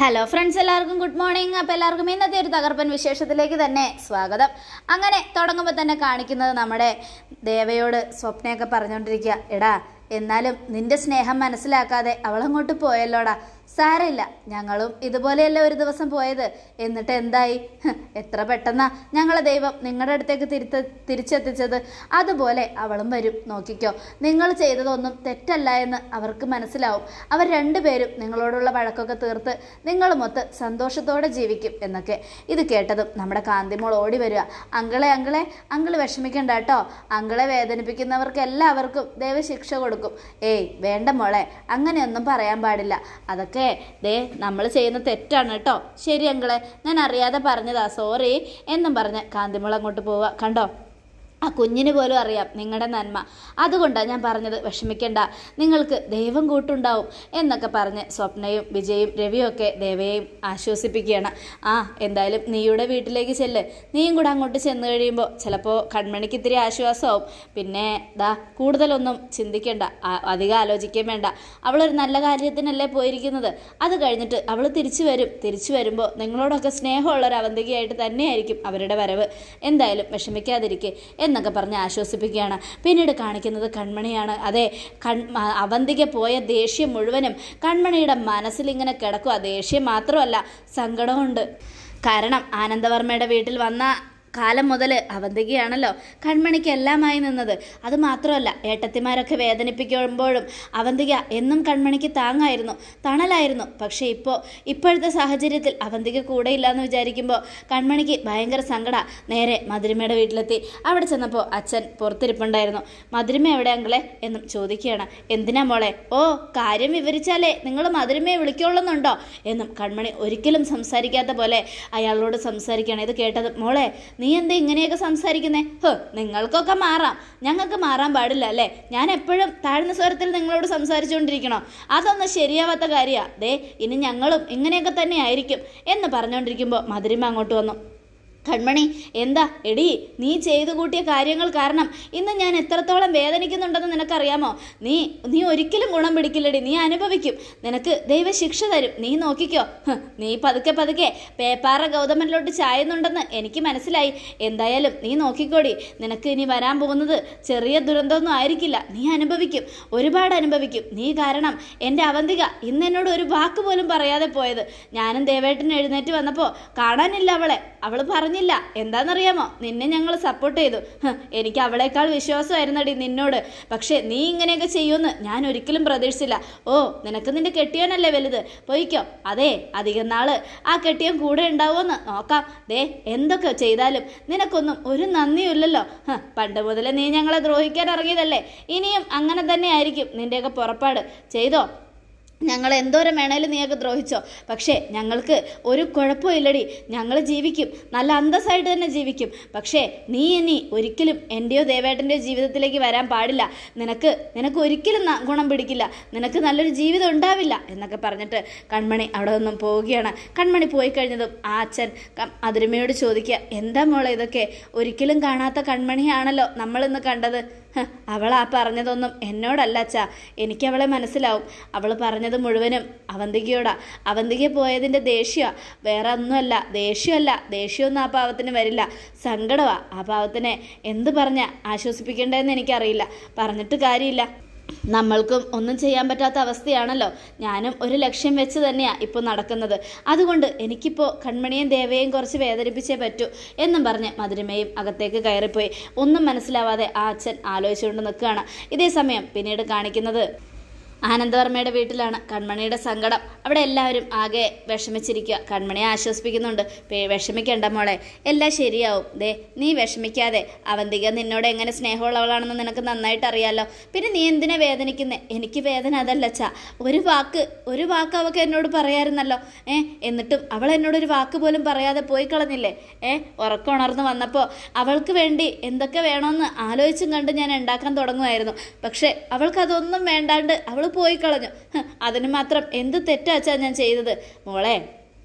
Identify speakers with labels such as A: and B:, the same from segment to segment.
A: hello friends എല്ലാവർക്കും good morning അപ്പോൾ എല്ലാവർക്കും ഇന്നത്തെ ഒരു തകർപ്പൻ വിശേഷത്തിലേക്ക് തന്നെ സ്വാഗതം അങ്ങനെ തുടങ്ങുമ്പോൾ തന്നെ കാണിക്കുന്നത് നമ്മുടെ ദേവയോട് സ്വപ്നയൊക്കെ പറഞ്ഞുകൊണ്ടിരിക്കുക എടാ എന്നാലും നിന്റെ സ്നേഹം മനസ്സിലാക്കാതെ അവളങ്ങോട്ട് പോയല്ലോടാ സാരമില്ല ഞങ്ങളും ഇതുപോലെയല്ലേ ഒരു ദിവസം പോയത് എന്നിട്ട് എന്തായി ഹ്, എത്ര പെട്ടെന്നാ ഞങ്ങളെ ദൈവം നിങ്ങളുടെ അടുത്തേക്ക് തിരുത്ത തിരിച്ചെത്തിച്ചത് അതുപോലെ അവളും വരും നോക്കിക്കോ നിങ്ങൾ ചെയ്തതൊന്നും തെറ്റല്ല എന്ന് അവർക്ക് മനസ്സിലാവും അവർ രണ്ടുപേരും നിങ്ങളോടുള്ള വഴക്കൊക്കെ തീർത്ത് നിങ്ങളുമൊത്ത് സന്തോഷത്തോടെ ജീവിക്കും എന്നൊക്കെ ഇത് കേട്ടതും നമ്മുടെ കാന്തിമോൾ ഓടി വരിക അങ്കിളെ അങ്കിളെ അങ്കിള് വിഷമിക്കണ്ട കേട്ടോ അങ്കിളെ വേദനിപ്പിക്കുന്നവർക്ക് എല്ലാവർക്കും ദൈവ ശിക്ഷ കൊടുക്കും ഏയ് വേണ്ട മോളെ അങ്ങനെയൊന്നും പറയാൻ പാടില്ല അതൊക്കെ ദേ നമ്മൾ ചെയ്യുന്ന തെറ്റാണ് കേട്ടോ ശരി അങ്കിളെ ഞാൻ അറിയാതെ പറഞ്ഞതാ സോറി എന്നും പറഞ്ഞ് കാന്തിമോൾ അങ്ങോട്ട് പോവുക കണ്ടോ ആ കുഞ്ഞിന് പോലും അറിയാം നിങ്ങളുടെ നന്മ അതുകൊണ്ടാണ് ഞാൻ പറഞ്ഞത് വിഷമിക്കണ്ട നിങ്ങൾക്ക് ദൈവം കൂട്ടുണ്ടാവും എന്നൊക്കെ പറഞ്ഞ് സ്വപ്നയും വിജയും രവിയും ഒക്കെ ദേവയെയും ആശ്വസിപ്പിക്കുകയാണ് ആ എന്തായാലും നീയുടെ വീട്ടിലേക്ക് ചെല്ല് നീയും കൂടെ അങ്ങോട്ട് ചെന്ന് കഴിയുമ്പോൾ ചിലപ്പോൾ കൺമണിക്ക് ഇത്തിരി ആശ്വാസമാവും പിന്നെ ദാ കൂടുതലൊന്നും ചിന്തിക്കേണ്ട ആ- അധികം ആലോചിക്കുകയും വേണ്ട അവളൊരു നല്ല കാര്യത്തിനല്ലേ പോയിരിക്കുന്നത് അത് കഴിഞ്ഞിട്ട് അവൾ തിരിച്ചു വരും തിരിച്ചു വരുമ്പോൾ നിങ്ങളോടൊക്കെ സ്നേഹമുള്ള ഒരു അവന്തികയായിട്ട് തന്നെയായിരിക്കും അവരുടെ വരവ് എന്തായാലും വിഷമിക്കാതിരിക്കെ എന്നൊക്കെ പറഞ്ഞ് ആശ്വസിപ്പിക്കുകയാണ് പിന്നീട് കാണിക്കുന്നത് കൺമണിയാണ് അതെ കൺ മ- അവന്തിക പോയ ദേഷ്യം മുഴുവനും കൺമണിയുടെ മനസ്സിൽ ഇങ്ങനെ കിടക്കുക ദേഷ്യം മാത്രമല്ല സങ്കടമുണ്ട് കാരണം ആനന്ദവർമ്മയുടെ വീട്ടിൽ വന്ന കാലം മുതൽ അവന്തികയാണല്ലോ കൺമണിക്ക് എല്ലാമായി നിന്നത് അത് മാത്രമല്ല ഏട്ടത്തിമാരൊക്കെ വേദനിപ്പിക്കുമ്പോഴും അവന്തിക എന്നും കൺമണിക്ക് താങ്ങായിരുന്നു തണലായിരുന്നു പക്ഷേ ഇപ്പോൾ ഇപ്പോഴത്തെ സാഹചര്യത്തിൽ അവന്തിക കൂടെ ഇല്ലാന്ന് വിചാരിക്കുമ്പോൾ കൺമണിക്ക് ഭയങ്കര സങ്കട നേരെ മധുരിമയുടെ വീട്ടിലെത്തി അവിടെ ചെന്നപ്പോൾ അച്ഛൻ പുറത്തിരിപ്പുണ്ടായിരുന്നു മധുരിമ എവിടെ അങ്കിളെ എന്നും ചോദിക്കുകയാണ് എന്തിനാ മോളെ ഓ കാര്യം വിവരിച്ചാലേ നിങ്ങൾ മധുരിമയെ വിളിക്കുള്ളെന്നുണ്ടോ എന്നും കൺമണി ഒരിക്കലും സംസാരിക്കാത്ത പോലെ അയാളോട് സംസാരിക്കുകയാണ് ഇത് കേട്ടത് മോളെ നീ എന്താ ഇങ്ങനെയൊക്കെ സംസാരിക്കുന്നേ ഹോ നിങ്ങൾക്കൊക്കെ മാറാം ഞങ്ങൾക്ക് മാറാൻ പാടില്ല അല്ലേ ഞാൻ എപ്പോഴും താഴ്ന്ന സ്വരത്തിൽ നിങ്ങളോട് സംസാരിച്ചുകൊണ്ടിരിക്കണോ അതൊന്നും ശരിയാവാത്ത കാര്യമാണ് ദേ ഇനി ഞങ്ങളും ഇങ്ങനെയൊക്കെ തന്നെ ആയിരിക്കും എന്ന് പറഞ്ഞുകൊണ്ടിരിക്കുമ്പോൾ മധുരിമ അങ്ങോട്ട് വന്നു കൺമണി എന്താ എടി നീ ചെയ്തു കൂട്ടിയ കാര്യങ്ങൾ കാരണം ഇന്ന് ഞാൻ എത്രത്തോളം വേദനിക്കുന്നുണ്ടെന്ന് നിനക്കറിയാമോ നീ നീ ഒരിക്കലും ഗുണം പിടിക്കില്ലടി നീ അനുഭവിക്കും നിനക്ക് ദൈവ ശിക്ഷ തരും നീ നോക്കിക്കോ ഹ്, നീ പതുക്കെ പതുക്കെ പേപ്പാറ ഗൗതമനിലോട്ട് ചായുന്നുണ്ടെന്ന് എനിക്ക് മനസ്സിലായി എന്തായാലും നീ നോക്കിക്കോടി നിനക്ക് ഇനി വരാൻ പോകുന്നത് ചെറിയ ദുരന്തമൊന്നും ആയിരിക്കില്ല നീ അനുഭവിക്കും ഒരുപാട് അനുഭവിക്കും നീ കാരണം എൻ്റെ അവന്തിക ഇന്ന് എന്നോട് ഒരു വാക്ക് പോലും പറയാതെ പോയത് ഞാനും ദേവേട്ടൻ എഴുന്നേറ്റ് വന്നപ്പോൾ കാണാനില്ല അവളെ അവൾ പറഞ്ഞില്ല എന്താണെന്നറിയാമോ നിന്നെ ഞങ്ങൾ സപ്പോർട്ട് ചെയ്തു ഹ്, എനിക്ക് അവളേക്കാൾ വിശ്വാസമായിരുന്നടി നിന്നോട് പക്ഷേ നീ ഇങ്ങനെയൊക്കെ ചെയ്യുമെന്ന് ഞാൻ ഒരിക്കലും പ്രതീക്ഷിച്ചില്ല ഓ നിനക്ക് നിന്റെ കെട്ടിയോനല്ലേ വലുത് പോയിക്കോ അതെ അധികം നാള് ആ കെട്ടിയോൻ കൂടെ ഉണ്ടാവുമെന്ന് നോക്കാം ദേ എന്തൊക്കെ ചെയ്താലും നിനക്കൊന്നും ഒരു നന്ദിയില്ലല്ലോ ഹ്, പണ്ട് മുതലേ നീ ഞങ്ങളെ ദ്രോഹിക്കാൻ ഇറങ്ങിയതല്ലേ ഇനിയും അങ്ങനെ തന്നെ ആയിരിക്കും നിന്റെയൊക്കെ പുറപ്പാട് ചെയ്തോ ഞങ്ങൾ എന്തോരം വേണേലും നീയൊക്കെ ദ്രോഹിച്ചോ പക്ഷേ ഞങ്ങൾക്ക് ഒരു കുഴപ്പമില്ലടി ഞങ്ങൾ ജീവിക്കും നല്ല അന്തസ്സായിട്ട് തന്നെ ജീവിക്കും പക്ഷേ നീ ഇനി ഒരിക്കലും എൻ്റെയോ ദേവേട്ടൻ്റെയോ ജീവിതത്തിലേക്ക് വരാൻ പാടില്ല നിനക്ക് നിനക്ക് ഒരിക്കലും ന- ഗുണം പിടിക്കില്ല നിനക്ക് നല്ലൊരു ജീവിതം ഉണ്ടാവില്ല എന്നൊക്കെ പറഞ്ഞിട്ട് കൺമണി അവിടെ നിന്നും പോവുകയാണ് കൺമണി പോയി കഴിഞ്ഞതും ആ അച്ഛൻ ക- മധുരമയോട് ചോദിക്കുക എന്താ മോളെ ഇതൊക്കെ ഒരിക്കലും കാണാത്ത കൺമണിയാണല്ലോ നമ്മളിന്ന് കണ്ടത് ഹ, അവൾ ആ പറഞ്ഞതൊന്നും എന്നോടല്ല അച്ഛാ എനിക്ക് അവളെ മനസ്സിലാവും അവൾ പറഞ്ഞത് മുഴുവനും അവന്തികയോടാ അവന്തിക പോയതിൻ്റെ ദേഷ്യ വേറെ ഒന്നുമല്ല ദേഷ്യമല്ല ദേഷ്യമൊന്നും ആ പാവത്തിന് വരില്ല സങ്കടമാ ആ പാവത്തിനെ എന്ത് പറഞ്ഞ ആശ്വസിപ്പിക്കേണ്ടതെന്ന് എനിക്കറിയില്ല പറഞ്ഞിട്ട് കാര്യമില്ല നമ്മൾക്കും ഒന്നും ചെയ്യാൻ പറ്റാത്ത അവസ്ഥയാണല്ലോ ഞാനും ഒരു ലക്ഷ്യം വെച്ച് തന്നെയാണ് ഇപ്പോൾ നടക്കുന്നത് അതുകൊണ്ട് എനിക്കിപ്പോൾ കൺമണിയും ദേവയും കുറച്ച് വേദനിപ്പിച്ചേ പറ്റൂ എന്നും പറഞ്ഞ് മധുരമയും അകത്തേക്ക് കയറിപ്പോയി ഒന്നും മനസ്സിലാവാതെ ആ അച്ഛൻ ആലോചിച്ചുകൊണ്ട് നിൽക്കുകയാണ് ഇതേ സമയം പിന്നീട് കാണിക്കുന്നത് ആനന്ദവർമ്മയുടെ വീട്ടിലാണ് കൺമണിയുടെ സങ്കടം അവിടെ എല്ലാവരും ആകെ വിഷമിച്ചിരിക്കുക കൺമണിയെ ആശ്വസിപ്പിക്കുന്നുണ്ട് പേ- വിഷമിക്കണ്ട മോളെ എല്ലാം ശരിയാവും ദേ നീ വിഷമിക്കാതെ അവന്തിക നിന്നോട് എങ്ങനെ സ്നേഹമുള്ളവളാണെന്ന് നിനക്ക് നന്നായിട്ട് അറിയാലോ പിന്നെ നീ എന്തിനാ വേദനിക്കുന്നേ എനിക്ക് വേദന അതല്ല ചാ ഒരു വാക്ക് ഒരു വാക്ക് അവൾക്ക് എന്നോട് പറയായിരുന്നല്ലോ ഏ എന്നിട്ടും അവൾ എന്നോട് ഒരു വാക്ക് പോലും പറയാതെ പോയി കളഞ്ഞില്ലേ ഏ ഉറക്കമുണർന്ന് വന്നപ്പോൾ അവൾക്ക് വേണ്ടി എന്തൊക്കെ വേണമെന്ന് ആലോചിച്ചും കണ്ട് ഞാൻ ഉണ്ടാക്കാൻ തുടങ്ങുമായിരുന്നു പക്ഷേ അവൾക്ക് അതൊന്നും വേണ്ടാണ്ട് അവൾ പോയി കളഞ്ഞു ഹ്, അതിന് മാത്രം എന്ത് തെറ്റാച്ചാ ഞാൻ ചെയ്തത് മോളെ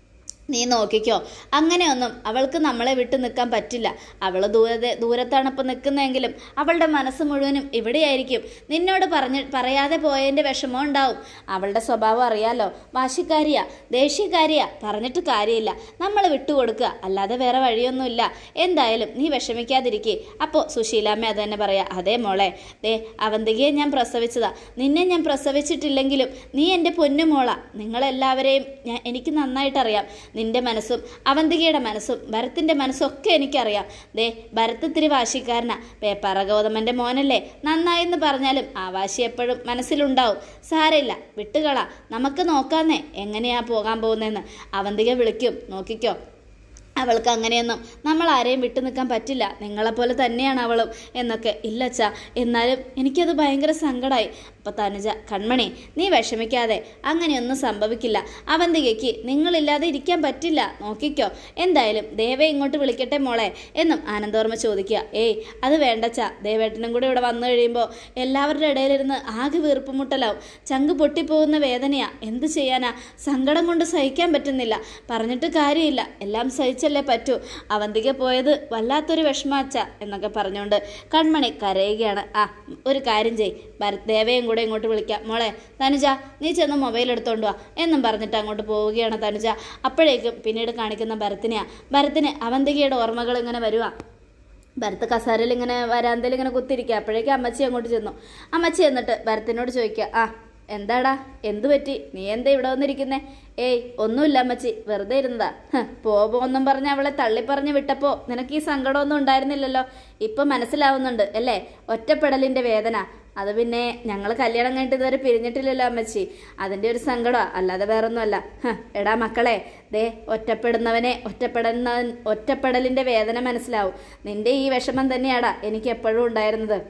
A: നീ നോക്കിക്കോ അങ്ങനെയൊന്നും അവൾക്ക് നമ്മളെ വിട്ടു നിൽക്കാൻ പറ്റില്ല അവൾ ദൂരത്തെ ദൂരത്താണ് ഇപ്പം നിൽക്കുന്നതെങ്കിലും അവളുടെ മനസ്സ് മുഴുവനും ഇവിടെയായിരിക്കും നിന്നോട് പറഞ്ഞ് പറയാതെ പോയതിൻ്റെ വിഷമം ഉണ്ടാവും അവളുടെ സ്വഭാവം അറിയാലോ വാശിക്കാരിയാ ദേഷ്യക്കാരിയാ പറഞ്ഞിട്ട് കാര്യമില്ല നമ്മൾ വിട്ടുകൊടുക്കുക അല്ലാതെ വേറെ വഴിയൊന്നുമില്ല എന്തായാലും നീ വിഷമിക്കാതിരിക്കേ അപ്പോൾ സുശീലാമ്മ അത് തന്നെ പറയാ അതേ മോളെ ദേ അവന്തികയെ ഞാൻ പ്രസവിച്ചതാ നിന്നെ ഞാൻ പ്രസവിച്ചിട്ടില്ലെങ്കിലും നീ എൻ്റെ പൊന്നു മോളാ നിങ്ങളെല്ലാവരെയും ഞാൻ എനിക്ക് നന്നായിട്ടറിയാം നിന്റെ മനസ്സും അവന്തികയുടെ മനസ്സും ഭരത്തിൻ്റെ മനസ്സും ഒക്കെ എനിക്കറിയാം ദേ ഭരത്ത് ഇത്തിരി വാശിക്കാരനാ പേപ്പാറ ഗൗതമൻ്റെ മോനല്ലേ നന്നായെന്ന് പറഞ്ഞാലും ആ വാശി എപ്പോഴും മനസ്സിലുണ്ടാവും സാരമില്ല വിട്ടുകള നമുക്ക് നോക്കാന്നേ എങ്ങനെയാ പോകാൻ പോകുന്നതെന്ന് അവന്തിക വിളിക്കും നോക്കിക്കോ അവൾക്ക് അങ്ങനെയൊന്നും നമ്മൾ ആരെയും വിട്ടു നിൽക്കാൻ പറ്റില്ല നിങ്ങളെപ്പോലെ തന്നെയാണ് അവളും എന്നൊക്കെ ഇല്ലച്ചാ എന്നാലും എനിക്കത് ഭയങ്കര സങ്കടമായി അപ്പോൾ തനുജ കൺമണി നീ വിഷമിക്കാതെ അങ്ങനെയൊന്നും സംഭവിക്കില്ല അവന്തികയ്ക്ക് നിങ്ങളില്ലാതെ ഇരിക്കാൻ പറ്റില്ല നോക്കിക്കോ എന്തായാലും ദേവ ഇങ്ങോട്ട് വിളിക്കട്ടെ മോളെ എന്നും ആനന്ദവർമ്മ ചോദിക്കുക ഏയ് അത് വേണ്ടച്ചാ ദേവേട്ടനും കൂടെ ഇവിടെ വന്നു കഴിയുമ്പോൾ എല്ലാവരുടെ ഇടയിലിരുന്ന് ആകെ വീർപ്പുമുട്ടലാവും ചങ്ക് പൊട്ടിപ്പോകുന്ന വേദനയാ എന്ത് ചെയ്യാനാ സങ്കടം കൊണ്ട് സഹിക്കാൻ പറ്റുന്നില്ല പറഞ്ഞിട്ട് കാര്യമില്ല എല്ലാം സഹിച്ചല്ലേ പറ്റൂ അവന്തിക പോയത് വല്ലാത്തൊരു വിഷമാച്ച എന്നൊക്കെ പറഞ്ഞുകൊണ്ട് കൺമണി കരയുകയാണ് ആ ഒരു കാര്യം ചെയ് ഭരത് ദേവയും കൂടെ ഇങ്ങോട്ട് വിളിക്കാം മോളെ തനുജ നീ ചെന്ന് മൊബൈൽ എടുത്തോണ്ട് വാ എന്നും പറഞ്ഞിട്ട് അങ്ങോട്ട് പോവുകയാണ് തനുജ അപ്പോഴേക്കും പിന്നീട് കാണിക്കുന്ന ഭരത്തിനെയാ ഭരത്തിന് അവന്തികയുടെ ഓർമ്മകൾ ഇങ്ങനെ വരുവാ ഭരത് കസാരയിൽ ഇങ്ങനെ വരാന്തയിൽ ഇങ്ങനെ കുത്തിരിക്കുക അപ്പോഴേക്കും അമ്മച്ചി അങ്ങോട്ട് ചെന്നു അമ്മച്ചി എന്നിട്ട് ഭരത്തിനോട് ചോദിക്കുക ആ എന്താടാ എന്തു പറ്റി നീ എന്താ ഇവിടെ വന്നിരിക്കുന്നേ ഏയ് ഒന്നുമില്ല അമ്മച്ചി വെറുതെ ഇരുന്നതാ ഹ്, പോ പോന്നും പറഞ്ഞ് അവളെ തള്ളിപ്പറഞ്ഞ് വിട്ടപ്പോ നിനക്ക് ഈ സങ്കടമൊന്നും ഉണ്ടായിരുന്നില്ലല്ലോ ഇപ്പൊ മനസ്സിലാവുന്നുണ്ട് അല്ലേ ഒറ്റപ്പെടലിന്റെ വേദന അത് പിന്നെ ഞങ്ങൾ കല്യാണം കഴിഞ്ഞിട്ട് ഇതുവരെ പിരിഞ്ഞിട്ടില്ലല്ലോ അമ്മച്ചി അതിന്റെ ഒരു സങ്കടമാ അല്ലാതെ വേറൊന്നുമല്ല ഹ്, എടാ മക്കളെ ദേ ഒറ്റപ്പെടുന്നവനെ ഒറ്റപ്പെടുന്ന ഒറ്റപ്പെടലിന്റെ വേദന മനസ്സിലാവും നിന്റെ ഈ വിഷമം തന്നെയാടാ എനിക്ക് എപ്പോഴും ഉണ്ടായിരുന്നത്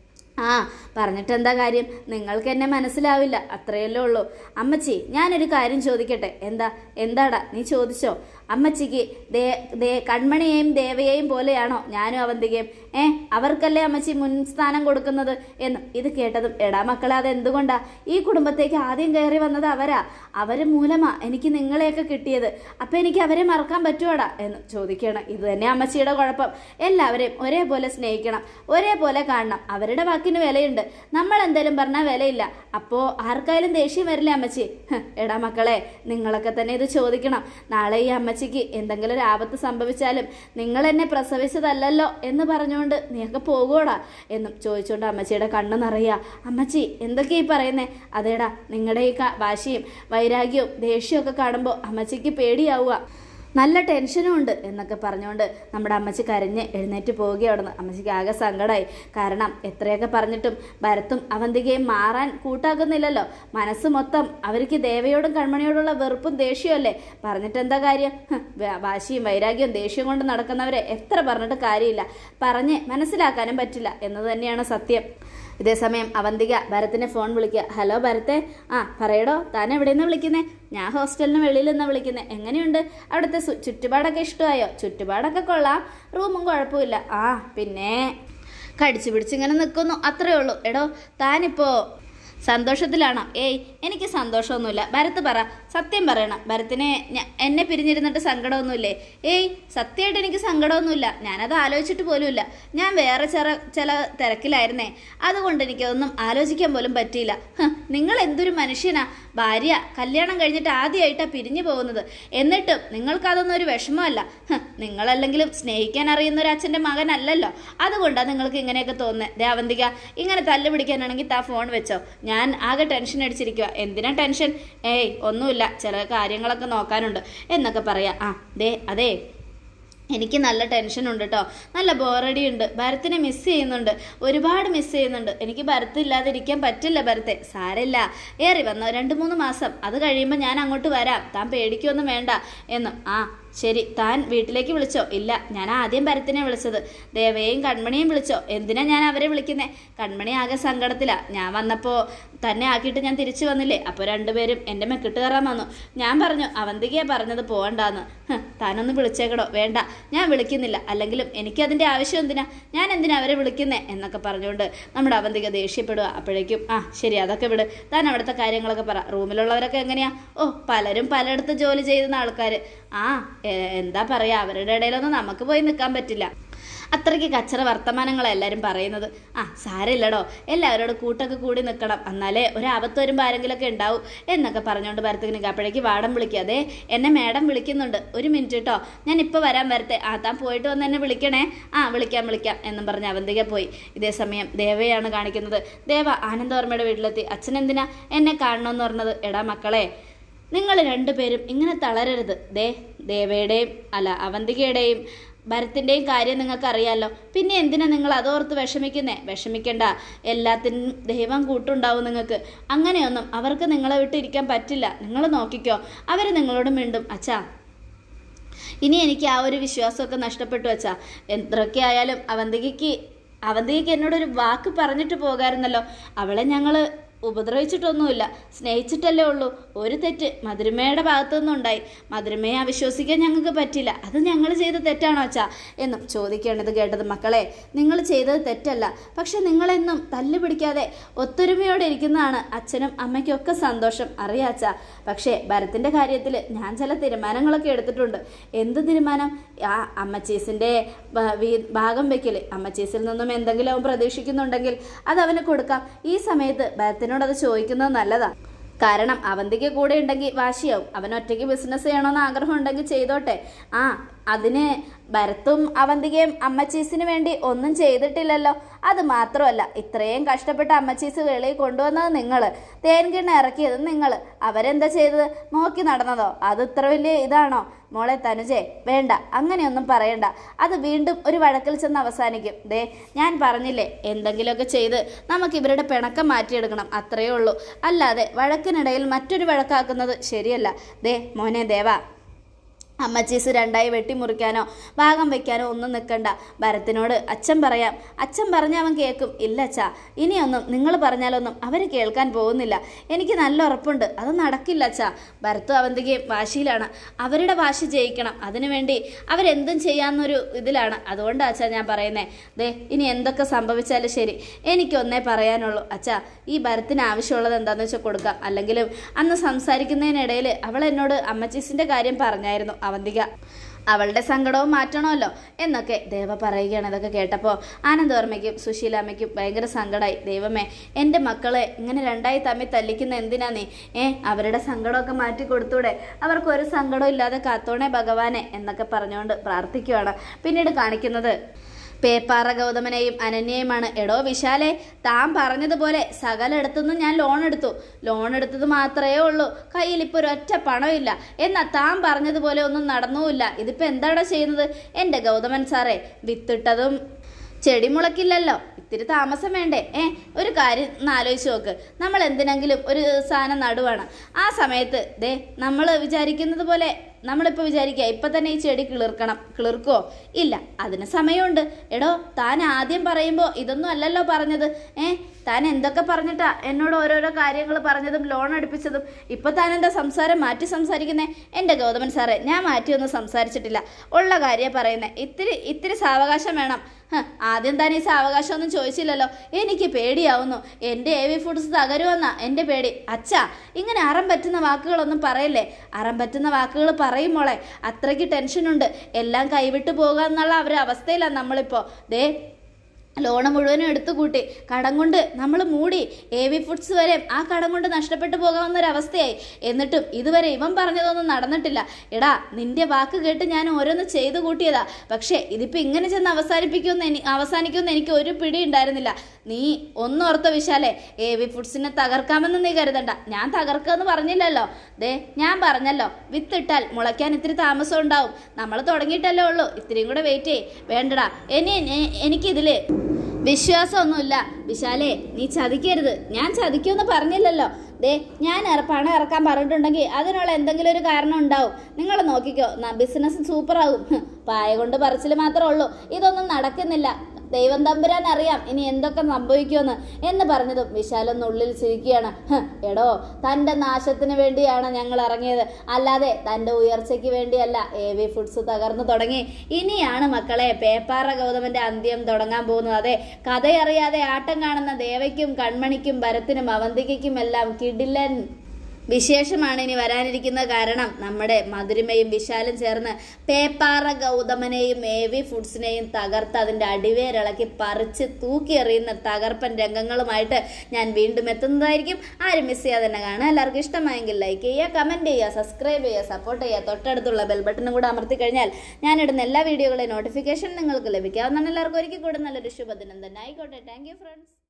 A: ആ പറഞ്ഞിട്ട് എന്താ കാര്യം നിങ്ങൾക്ക് എന്നെ മനസ്സിലാവില്ല അത്രയല്ലേ ഉള്ളൂ അമ്മച്ചി ഞാനൊരു കാര്യം ചോദിക്കട്ടെ എന്താ എന്താടാ നീ ചോദിച്ചോ അമ്മച്ചിക്ക് ദേ ദേ കൺമണിയെയും ദേവയെയും പോലെയാണോ ഞാനും അവന്തികയും ഏ അവർക്കല്ലേ അമ്മച്ചി മുൻസ്ഥാനം കൊടുക്കുന്നത് എന്ന് ഇത് കേട്ടതും എടാ മക്കളെ അത് എന്തുകൊണ്ടാ ഈ കുടുംബത്തേക്ക് ആദ്യം കയറി വന്നത് അവരാ അവര് മൂലമാ എനിക്ക് നിങ്ങളെയൊക്കെ കിട്ടിയത് അപ്പൊ എനിക്ക് അവരെ മറക്കാൻ പറ്റുവാടാ എന്ന് ചോദിക്കണം ഇത് തന്നെ അമ്മച്ചിയുടെ കുഴപ്പം എല്ലാവരെയും ഒരേപോലെ സ്നേഹിക്കണം ഒരേപോലെ കാണണം അവരുടെ വാക്കിന് വിലയുണ്ട് നമ്മൾ എന്തെങ്കിലും പറഞ്ഞാൽ വിലയില്ല അപ്പോ ആർക്കായാലും ദേഷ്യം വരില്ല അമ്മച്ചി ഹ്, എടാ മക്കളെ നിങ്ങളൊക്കെ തന്നെ ഇത് ചോദിക്കണം നാളെ ഈ അമ്മച്ചിക്ക് എന്തെങ്കിലും ഒരു ആപത്ത് സംഭവിച്ചാലും നിങ്ങൾ എന്നെ പ്രസവിച്ചതല്ലല്ലോ എന്ന് പറഞ്ഞുകൊണ്ട് നീയൊക്കെ പോകുവോടാ എന്നും ചോദിച്ചുകൊണ്ട് അമ്മച്ചിയുടെ കണ്ണ് നിറയുക അമ്മച്ചി എന്തൊക്കെയാ ഈ പറയുന്നേ അതേടാ നിങ്ങളുടെ ഈ ക- വാശിയും വൈരാഗ്യവും ദേഷ്യവും ഒക്കെ കാണുമ്പോൾ അമ്മച്ചിക്ക് പേടിയാവുക നല്ല ടെൻഷനും ഉണ്ട് എന്നൊക്കെ പറഞ്ഞുകൊണ്ട് നമ്മുടെ അമ്മച്ചി കരഞ്ഞ് എഴുന്നേറ്റ് പോവുകയാണ് അവിടുന്ന് അമ്മച്ചിക്ക് ആകെ സങ്കടമായി കാരണം എത്രയൊക്കെ പറഞ്ഞിട്ടും ഭരത്തും അവന്തികയും മാറാൻ കൂട്ടാക്കുന്നില്ലല്ലോ മനസ്സ് മൊത്തം അവർക്ക് ദേവയോടും കൺമണിയോടുള്ള വെറുപ്പും ദേഷ്യവും അല്ലേ പറഞ്ഞിട്ട് എന്താ കാര്യം ഹ്, വ- വാശിയും വൈരാഗ്യവും ദേഷ്യവും കൊണ്ട് നടക്കുന്നവരെ എത്ര പറഞ്ഞിട്ട് കാര്യമില്ല പറഞ്ഞ് മനസ്സിലാക്കാനും പറ്റില്ല എന്നത് തന്നെയാണ് സത്യം ഇതേസമയം അവന്തിക ഭരത്തിനെ ഫോൺ വിളിക്കുക ഹലോ ഭരത്തെ ആ പറയടോ താൻ എവിടെ നിന്ന് വിളിക്കുന്നേ ഞാൻ ഹോസ്റ്റലിന് വെളിയിൽ നിന്ന് വിളിക്കുന്നത് എങ്ങനെയുണ്ട് അവിടുത്തെ സു- ചുറ്റുപാടൊക്കെ ഇഷ്ടമായോ ചുറ്റുപാടൊക്കെ കൊള്ളാം റൂമും കുഴപ്പമില്ല ആ പിന്നെ കടിച്ചു പിടിച്ചിങ്ങനെ നിൽക്കുന്നു അത്രേ ഉള്ളൂ എടോ താനിപ്പോ സന്തോഷത്തിലാണോ ഏയ് എനിക്ക് സന്തോഷമൊന്നുമില്ല ഭരത് പറ സത്യം പറയണം ഭരത്തിനെ ഞ- എന്നെ പിരിഞ്ഞിരുന്നിട്ട് സങ്കടമൊന്നുമില്ലേ ഏയ് സത്യമായിട്ട് എനിക്ക് സങ്കടമൊന്നുമില്ല ഞാനത് ആലോചിച്ചിട്ട് പോലുമില്ല ഞാൻ വേറെ ചില ചില തിരക്കിലായിരുന്നേ അതുകൊണ്ട് എനിക്കതൊന്നും ആലോചിക്കാൻ പോലും പറ്റിയില്ല ഹ്, നിങ്ങൾ എന്തൊരു മനുഷ്യനാ ഭാര്യ കല്യാണം കഴിഞ്ഞിട്ട് ആദ്യമായിട്ടാ പിരിഞ്ഞു പോകുന്നത് എന്നിട്ടും നിങ്ങൾക്കതൊന്നും ഒരു വിഷമമല്ല ഹ്, നിങ്ങളല്ലെങ്കിലും സ്നേഹിക്കാൻ അറിയുന്ന ഒരു അച്ഛൻ്റെ മകനല്ലല്ലോ അതുകൊണ്ടാണ് നിങ്ങൾക്ക് ഇങ്ങനെയൊക്കെ തോന്നുന്നത് ദേവന്തിക ഇങ്ങനെ തല്ല് പിടിക്കാനാണെങ്കിൽ താ ഫോൺ വെച്ചോ ഞാൻ ആകെ ടെൻഷൻ അടിച്ചിരിക്കുക എന്തിനാ ടെൻഷൻ ഏയ് ഒന്നുമില്ല ചില കാര്യങ്ങളൊക്കെ നോക്കാനുണ്ട് എന്നൊക്കെ പറയാം ആ ദേ അതെ എനിക്ക് നല്ല ടെൻഷൻ ഉണ്ട് കേട്ടോ നല്ല ബോറടി ഉണ്ട് ഭരത്തിനെ മിസ് ചെയ്യുന്നുണ്ട് ഒരുപാട് മിസ് ചെയ്യുന്നുണ്ട് എനിക്ക് ഭരത്ത് ഇല്ലാതിരിക്കാൻ പറ്റില്ല ഭരത്തെ സാരമില്ല ഏറി വന്ന രണ്ട് മൂന്ന് മാസം അത് കഴിയുമ്പോൾ ഞാൻ അങ്ങോട്ട് വരാം താൻ പേടിക്കൊന്നും വേണ്ട എന്നും ആ ശരി താൻ വീട്ടിലേക്ക് വിളിച്ചോ ഇല്ല ഞാൻ ആദ്യം ഭരത്തിനെ വിളിച്ചത് ദേവയെയും കൺമണിയും വിളിച്ചോ എന്തിനാ ഞാൻ അവരെ വിളിക്കുന്നേ കൺമണി ആകെ സങ്കടത്തിലാ ഞാൻ വന്നപ്പോൾ തന്നെ ആക്കിയിട്ട് ഞാൻ തിരിച്ചു വന്നില്ലേ അപ്പോൾ രണ്ടുപേരും എൻ്റെ മെക്കിട്ട് കയറാൻ വന്നു ഞാൻ പറഞ്ഞു അവന്തികയെ പറഞ്ഞത് പോകണ്ടാന്ന് ഹ്, താനൊന്ന് വിളിച്ചേക്കടോ വേണ്ട ഞാൻ വിളിക്കുന്നില്ല അല്ലെങ്കിലും എനിക്കതിൻ്റെ ആവശ്യം എന്തിനാ ഞാൻ എന്തിനാ അവരെ വിളിക്കുന്നേ എന്നൊക്കെ പറഞ്ഞുകൊണ്ട് നമ്മുടെ അവന്തിക ദേഷ്യപ്പെടുക അപ്പോഴേക്കും ആ ശരി അതൊക്കെ വിട് താൻ അവിടുത്തെ കാര്യങ്ങളൊക്കെ പറ റൂമിലുള്ളവരൊക്കെ എങ്ങനെയാ ഓ പലരും പലയിടത്ത് ജോലി ചെയ്യുന്ന ആൾക്കാർ ആ എ- എന്താ പറയാ അവരുടെ ഇടയിലൊന്നും നമുക്ക് പോയി നിൽക്കാൻ പറ്റില്ല അത്രയ്ക്ക് കച്ചറ വർത്തമാനങ്ങളാണ് എല്ലാവരും പറയുന്നത് ആ സാരമില്ലടോ എല്ലാവരോടും കൂട്ടൊക്കെ കൂടി നിൽക്കണം എന്നാലേ ഒരു ആപത്ത് വരുമ്പോൾ ആരെങ്കിലുമൊക്കെ ഉണ്ടാവും എന്നൊക്കെ പറഞ്ഞുകൊണ്ട് ഭരത്തിന് അപ്പോഴേക്ക് വാടം വിളിക്കുക അതെ എന്നെ മേഡം വിളിക്കുന്നുണ്ട് ഒരു മിനിറ്റ് കേട്ടോ ഞാൻ ഇപ്പോൾ വരാൻ വരട്ടെ ആ താൻ പോയിട്ട് വന്ന് എന്നെ വിളിക്കണേ ആ വിളിക്കാം വിളിക്കാം എന്നും പറഞ്ഞ് അവന്തിക പോയി ഇതേ സമയം ദേവയാണ് കാണിക്കുന്നത് ദേവ ആനന്ദവർമ്മയുടെ വീട്ടിലെത്തി അച്ഛൻ എന്തിനാ എന്നെ കാണണമെന്ന് പറഞ്ഞത് എടാ മക്കളെ നിങ്ങൾ രണ്ടുപേരും ഇങ്ങനെ തളരരുത് ദേ ദേവയുടെയും അല്ല അവന്തികയുടെയും ഭരത്തിൻ്റെയും കാര്യം നിങ്ങൾക്ക് അറിയാലോ പിന്നെ എന്തിനാ നിങ്ങൾ അതോർത്ത് വിഷമിക്കുന്നേ വിഷമിക്കണ്ട എല്ലാത്തിനും ദൈവം കൂട്ടുണ്ടാവും നിങ്ങൾക്ക് അങ്ങനെയൊന്നും അവർക്ക് നിങ്ങളെ വിട്ടിരിക്കാൻ പറ്റില്ല നിങ്ങൾ നോക്കിക്കോ അവർ നിങ്ങളോട് മിണ്ടും അച്ഛാ ഇനി എനിക്ക് ആ ഒരു വിശ്വാസമൊക്കെ നഷ്ടപ്പെട്ടു വച്ചാ എന്തൊക്കെ ആയാലും അവന്തികയ്ക്ക് അവന്തികയ്ക്ക് എന്നോടൊരു വാക്ക് പറഞ്ഞിട്ട് പോകാറുന്നല്ലോ അവളെ ഞങ്ങൾ ഉപദ്രവിച്ചിട്ടൊന്നുമില്ല സ്നേഹിച്ചിട്ടല്ലേ ഉള്ളൂ ഒരു തെറ്റ് മധുരമയുടെ ഭാഗത്തു നിന്നുണ്ടായി മധുരമയെ അവിശ്വസിക്കാൻ ഞങ്ങൾക്ക് പറ്റില്ല അത് ഞങ്ങൾ ചെയ്ത തെറ്റാണോ അച്ഛാ എന്നും ചോദിക്കേണ്ടത് കേട്ടത് മക്കളെ നിങ്ങൾ ചെയ്തത് തെറ്റല്ല പക്ഷെ നിങ്ങളെന്നും തല്ലു പിടിക്കാതെ ഒത്തൊരുമയോടെ ഇരിക്കുന്നതാണ് അച്ഛനും അമ്മയ്ക്കും ഒക്കെ സന്തോഷം അറിയാച്ച പക്ഷേ ഭരത്തിൻ്റെ കാര്യത്തിൽ ഞാൻ ചില തീരുമാനങ്ങളൊക്കെ എടുത്തിട്ടുണ്ട് എന്ത് തീരുമാനം ആ അമ്മച്ചീസിൻ്റെ ഭ- വീ- ഭാഗം വെക്കൽ അമ്മച്ചീസിൽ നിന്നും എന്തെങ്കിലും അവൻ പ്രതീക്ഷിക്കുന്നുണ്ടെങ്കിൽ അത് അവന് കൊടുക്കാം ഈ സമയത്ത് ഭരത്തിനോട് അത് ചോദിക്കുന്നത് നല്ലതാ കാരണം അവന്തിക്ക് കൂടെ ഉണ്ടെങ്കിൽ വാശിയാവും അവൻ ഒറ്റയ്ക്ക് ബിസിനസ് ചെയ്യണമെന്ന് ആഗ്രഹം ഉണ്ടെങ്കിൽ ചെയ്തോട്ടെ ആ അതിന് ഭരത്തും അവന്തികയും അമ്മച്ചീസിന് വേണ്ടി ഒന്നും ചെയ്തിട്ടില്ലല്ലോ അത് മാത്രമല്ല ഇത്രയും കഷ്ടപ്പെട്ട് അമ്മച്ചീസ് വെളിയിൽ കൊണ്ടുവന്നത് നിങ്ങൾ തേൻകിണ്ണ ഇറക്കിയത് നിങ്ങൾ അവരെന്താ ചെയ്തത് നോക്കി നടന്നതോ അത് ഇത്ര വലിയ ഇതാണോ മോളെ തനുജേ വേണ്ട അങ്ങനെയൊന്നും പറയണ്ട അത് വീണ്ടും ഒരു വഴക്കിൽ ചെന്ന് അവസാനിക്കും ദേ ഞാൻ പറഞ്ഞില്ലേ എന്തെങ്കിലുമൊക്കെ ചെയ്ത് നമുക്ക് ഇവരുടെ പിണക്കം മാറ്റിയെടുക്കണം അത്രയേ ഉള്ളൂ അല്ലാതെ വഴക്കിനിടയിൽ മറ്റൊരു വഴക്കാക്കുന്നത് ശരിയല്ല ദേ മോനെ ദേവാ അമ്മച്ചീസ് രണ്ടായി വെട്ടിമുറിക്കാനോ ഭാഗം വെക്കാനോ ഒന്നും നിൽക്കണ്ട ഭരത്തിനോട് അച്ഛൻ പറയാം അച്ഛൻ പറഞ്ഞ അവൻ കേൾക്കും ഇല്ല അച്ഛാ ഇനിയൊന്നും നിങ്ങൾ പറഞ്ഞാലൊന്നും അവർ കേൾക്കാൻ പോകുന്നില്ല എനിക്ക് നല്ല ഉറപ്പുണ്ട് അത് നടക്കില്ല അച്ഛാ ഭരത്തും അവന്തികയും വാശിയിലാണ് അവരുടെ വാശി ജയിക്കണം അതിനുവേണ്ടി അവരെന്തും ചെയ്യാമെന്നൊരു ഇതിലാണ് അതുകൊണ്ടാണ് അച്ഛാ ഞാൻ പറയുന്നേ ദേ ഇനി എന്തൊക്കെ സംഭവിച്ചാലും ശരി എനിക്കൊന്നേ പറയാനുള്ളൂ അച്ഛാ ഈ ഭരത്തിന് ആവശ്യമുള്ളത് എന്താണെന്ന് വെച്ചാൽ കൊടുക്കാം അല്ലെങ്കിലും അന്ന് സംസാരിക്കുന്നതിനിടയിൽ അവൾ എന്നോട് അമ്മച്ചീസിൻ്റെ കാര്യം പറഞ്ഞായിരുന്നു അവന്തിക അവളുടെ സങ്കടവും മാറ്റണമല്ലോ എന്നൊക്കെ ദേവ പറയുകയാണ് ഇതൊക്കെ കേട്ടപ്പോൾ ആനന്ദവർമ്മയ്ക്കും സുശീലാമ്മയ്ക്കും ഭയങ്കര സങ്കടമായി ദൈവമേ എൻ്റെ മക്കളെ ഇങ്ങനെ രണ്ടായി തമ്മിൽ തല്ലിക്കുന്ന എന്തിനാ നീ ഏ അവരുടെ സങ്കടമൊക്കെ മാറ്റി കൊടുത്തൂടെ അവർക്കൊരു സങ്കടവും ഇല്ലാതെ കാത്തോണേ ഭഗവാനെ എന്നൊക്കെ പറഞ്ഞുകൊണ്ട് പ്രാർത്ഥിക്കുകയാണ് പിന്നീട് കാണിക്കുന്നത് പേപ്പാറ ഗൗതമനെയും അനന്യയുമാണ് എടോ വിശാലെ താൻ പറഞ്ഞതുപോലെ സകലയിടത്തുനിന്നും ഞാൻ ലോൺ എടുത്തു ലോൺ എടുത്തത് മാത്രമേ ഉള്ളൂ കയ്യിൽ ഇപ്പോൾ ഒരൊറ്റ പണമില്ല എന്നാൽ താൻ പറഞ്ഞതുപോലെ ഒന്നും നടന്നുമില്ല ഇതിപ്പോൾ എന്താണോ ചെയ്യുന്നത് എൻ്റെ ഗൗതമൻ സാറേ വിത്തിട്ടതും ചെടി മുളക്കില്ലല്ലോ ഇത്തിരി താമസം വേണ്ടേ ഏ ഒരു കാര്യം ഒന്ന് ആലോചിച്ച് നോക്ക് നമ്മൾ എന്തിനെങ്കിലും ഒരു സാധനം നടുവാണ് ആ സമയത്ത് ദേ നമ്മൾ വിചാരിക്കുന്നത് പോലെ നമ്മളിപ്പോൾ വിചാരിക്കുക ഇപ്പം തന്നെ ഈ ചെടി കിളിർക്കണം കിളിർക്കോ ഇല്ല അതിന് സമയമുണ്ട് എടോ താൻ ആദ്യം പറയുമ്പോൾ ഇതൊന്നും അല്ലല്ലോ പറഞ്ഞത് ഏ താൻ എന്തൊക്കെ പറഞ്ഞിട്ടാ എന്നോട് ഓരോരോ കാര്യങ്ങൾ പറഞ്ഞതും ലോൺ അടുപ്പിച്ചതും ഇപ്പൊ താൻ എന്താ സംസാരം മാറ്റി സംസാരിക്കുന്നേ എൻ്റെ ഗൗതമൻ സാറേ ഞാൻ മാറ്റിയൊന്നും സംസാരിച്ചിട്ടില്ല ഉള്ള കാര്യം പറയുന്നേ ഇത്തിരി ഇത്തിരി സാവകാശം വേണം ഹ്, ആദ്യം താൻ ഈ സാവകാശം ഒന്നും ചോദിച്ചില്ലല്ലോ എനിക്ക് പേടിയാവുന്നു എൻ്റെ എ വി ഫുഡ്സ് തകരുമെന്നാ എൻ്റെ പേടി അച്ഛാ ഇങ്ങനെ അറം പറ്റുന്ന വാക്കുകളൊന്നും പറയല്ലേ അറം പറ്റുന്ന വാക്കുകൾ പറയും മോളെ അത്രയ്ക്ക് ടെൻഷനുണ്ട് എല്ലാം കൈവിട്ടു പോകുക എന്നുള്ള ഒരു അവസ്ഥയിലാണ് നമ്മളിപ്പോൾ ദേ ലോണ് മുഴുവനും എടുത്തു കൂട്ടി കടം കൊണ്ട് നമ്മൾ മൂടി എ വി ഫുഡ്സ് വരെ ആ കടം കൊണ്ട് നഷ്ടപ്പെട്ടു പോകാവുന്ന ഒരു അവസ്ഥയായി എന്നിട്ടും ഇതുവരെ ഇവൻ പറഞ്ഞതൊന്നും നടന്നിട്ടില്ല എടാ നിന്റെ വാക്ക് കേട്ട് ഞാൻ ഓരോന്ന് ചെയ്തു കൂട്ടിയതാ പക്ഷേ ഇതിപ്പോൾ ഇങ്ങനെ ചെന്ന് അവസാനിപ്പിക്കുമെന്ന് എനി അവസാനിക്കുമെന്ന് എനിക്ക് ഒരു പിടി ഉണ്ടായിരുന്നില്ല നീ ഒന്നോർത്ത വിശാലെ എ വി ഫുഡ്സിനെ തകർക്കാമെന്ന് നീ കരുതണ്ട ഞാൻ തകർക്കാന്ന് പറഞ്ഞില്ലല്ലോ ദേ ഞാൻ പറഞ്ഞല്ലോ വിത്തിട്ടാൽ മുളയ്ക്കാൻ ഇത്തിരി താമസം ഉണ്ടാവും നമ്മൾ തുടങ്ങിയിട്ടല്ലേ ഉള്ളൂ ഇത്തിരിയും കൂടെ വെയിറ്റ് ചെയ് വേണ്ടടാ ഇനി എ- എനിക്കിതില് വിശ്വാസമൊന്നുമില്ല വിശാലേ നീ ചതിക്കരുത് ഞാൻ ചതിക്കുമെന്ന് പറഞ്ഞില്ലല്ലോ ദേ ഞാൻ ഇറ- പണം ഇറക്കാൻ പറഞ്ഞിട്ടുണ്ടെങ്കിൽ അതിനുള്ള എന്തെങ്കിലും ഒരു കാരണം ഉണ്ടാവും നിങ്ങൾ നോക്കിക്കോ ബിസിനസ് സൂപ്പറാകും ഹ്, പായ കൊണ്ട് പറച്ചിൽ മാത്രമേ ഉള്ളൂ ഇതൊന്നും നടക്കുന്നില്ല ദൈവം തമ്പുരാൻ അറിയാം ഇനി എന്തൊക്കെ സംഭവിക്കുമെന്ന് എന്ന് പറഞ്ഞതും വിശാലൊന്ന് ഉള്ളിൽ ചിരിക്കുകയാണ് "ഹ്, എടോ തൻ്റെ നാശത്തിന് വേണ്ടിയാണ് ഞങ്ങൾ ഇറങ്ങിയത് അല്ലാതെ തൻ്റെ ഉയർച്ചയ്ക്ക് വേണ്ടിയല്ല എ വി ഫുഡ്സ് തകർന്നു തുടങ്ങി ഇനിയാണ് മക്കളെ പേപ്പാറ ഗൗതമന്റെ അന്ത്യം തുടങ്ങാൻ പോകുന്നത് അതെ കഥയറിയാതെ ആട്ടം കാണുന്ന ദേവയ്ക്കും കൺമണിക്കും ഭരത്തിനും അവന്തികയ്ക്കും എല്ലാം കിടിലൻ വിശേഷമാണ് ഇനി വരാനിരിക്കുന്ന കാരണം നമ്മുടെ മധുരിമയും വിശാലും ചേർന്ന് പേപ്പാറ ഗൗതമനെയും എ വി ഫുഡ്സിനെയും തകർത്ത് അതിൻ്റെ അടിവേരിളക്കി പറിച്ച് തൂക്കിയെറിയുന്ന തകർപ്പൻ രംഗങ്ങളുമായിട്ട് ഞാൻ വീണ്ടും എത്തുന്നതായിരിക്കും ആരും മിസ് ചെയ്യാതെ തന്നെ കാണുക എല്ലാവർക്കും ഇഷ്ടമായെങ്കിൽ ലൈക്ക് ചെയ്യുക കമൻറ്റ് ചെയ്യുക സബ്സ്ക്രൈബ് ചെയ്യുക സപ്പോർട്ട് ചെയ്യുക തൊട്ടടുത്തുള്ള ബെൽ ബട്ടണും കൂടെ അമർത്തി കഴിഞ്ഞാൽ ഞാനിടുന്ന എല്ലാ വീഡിയോകളുടെയും നോട്ടിഫിക്കേഷൻ നിങ്ങൾക്ക് ലഭിക്കാവുന്നതാണ് എല്ലാവർക്കും ഒരിക്കൽ കൂടെ നല്ലൊരു ശുഭദിനം തന്നെ ആയിക്കോട്ടെ താങ്ക് യു ഫ്രണ്ട്സ്